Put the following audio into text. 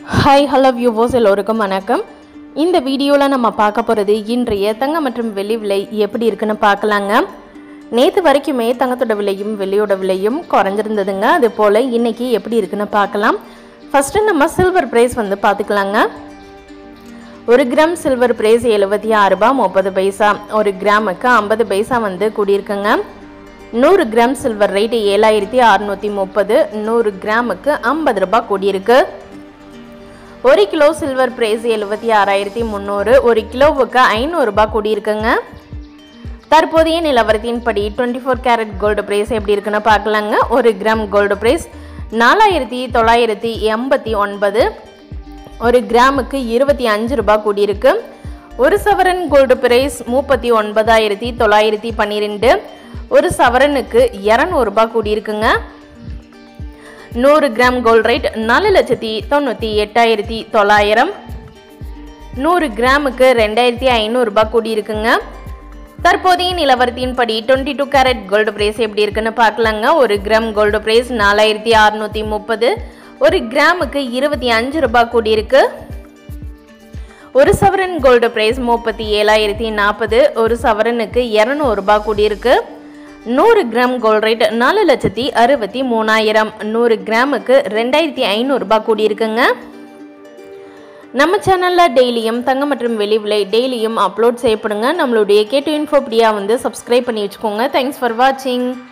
hi hello வியூவோஸ் எல்லோருக்கும் வணக்கம் இந்த வீடியோவில் நம்ம பார்க்க போகிறது இன்றைய தங்கம் மற்றும் வெள்ளி விலை எப்படி இருக்குன்னு பார்க்கலாங்க நேற்று வரைக்குமே தங்கத்தோட விலையும் வெள்ளியோட விலையும் குறைஞ்சிருந்ததுங்க அது போல் இன்னைக்கு எப்படி இருக்குன்னு பார்க்கலாம் ஃபஸ்ட்டு நம்ம சில்வர் ப்ரைஸ் வந்து பார்த்துக்கலாங்க ஒரு கிராம் சில்வர் பிரைஸ் எழுபத்தி ஆறு ரூபாய் முப்பது பைசா ஒரு கிராமுக்கு ஐம்பது பைசா வந்து கூடியிருக்குங்க நூறு கிராம் சில்வர் ரேட் ஏழாயிரத்தி அறுநூற்றி முப்பது நூறு கிராமுக்கு ஐம்பது ரூபாய் கூடியிருக்கு ஒரு கிலோ சில்வர் பிரைஸ் எழுபத்தி ஆறாயிரத்தி முந்நூறு ஒரு கிலோவுக்கு ஐநூறுரூபா கூடியிருக்குங்க தற்போதைய நிலவரத்தின்படி twenty four carat gold price எப்படி இருக்குன்னு பார்க்கலாங்க ஒரு கிராம் கோல்டு பிரைஸ் நாலாயிரத்தி தொள்ளாயிரத்தி எண்பத்தி ஒன்பது ஒரு கிராமுக்கு இருபத்தி அஞ்சு ரூபாய் கூடியிருக்கு ஒரு சவரன் கோல்டு பிரைஸ் முப்பத்தி ஒன்பதாயிரத்தி தொள்ளாயிரத்தி பன்னிரெண்டு ஒரு சவரனுக்கு இரநூறுபா கூடியிருக்குங்க நூறு கிராம் கோல்ட் ரேட் நாலு லட்சத்தி தொண்ணூற்றி எட்டாயிரத்தி தொள்ளாயிரம் நூறு கிராமுக்கு ரெண்டாயிரத்தி ஐநூறுரூபா கூடியிருக்குங்க தற்போதைய நிலவரத்தின்படி twenty two carat gold price எப்படி இருக்குன்னு பார்க்கலாங்க ஒரு கிராம் கோல்டு பிரைஸ் நாலாயிரத்தி அறுநூற்றி முப்பது ஒரு கிராமுக்கு இருபத்தி அஞ்சு ரூபாய் கூடியிருக்கு ஒரு சவரன் கோல்டு பிரைஸ் முப்பத்தி ஏழாயிரத்தி நாற்பது ஒரு சவரனுக்கு இரநூறுபா கூடியிருக்கு நூறு கிராம் கோல்ட் ரேட் நாலு லட்சத்தி அறுபத்தி மூணாயிரம் நூறு கிராமுக்கு ரெண்டாயிரத்தி ஐநூறுரூபா கூடியிருக்குங்க நம்ம சேனலில் டெய்லியும் தங்கம் மற்றும் வெளி விலை டெய்லியும் அப்லோட் செய்யப்படுங்க நம்மளுடைய கேட்டு இன்ஃபோபடியா வந்து சப்ஸ்கிரைப் பண்ணி வச்சுக்கோங்க தேங்க்ஸ் ஃபார் வாட்சிங்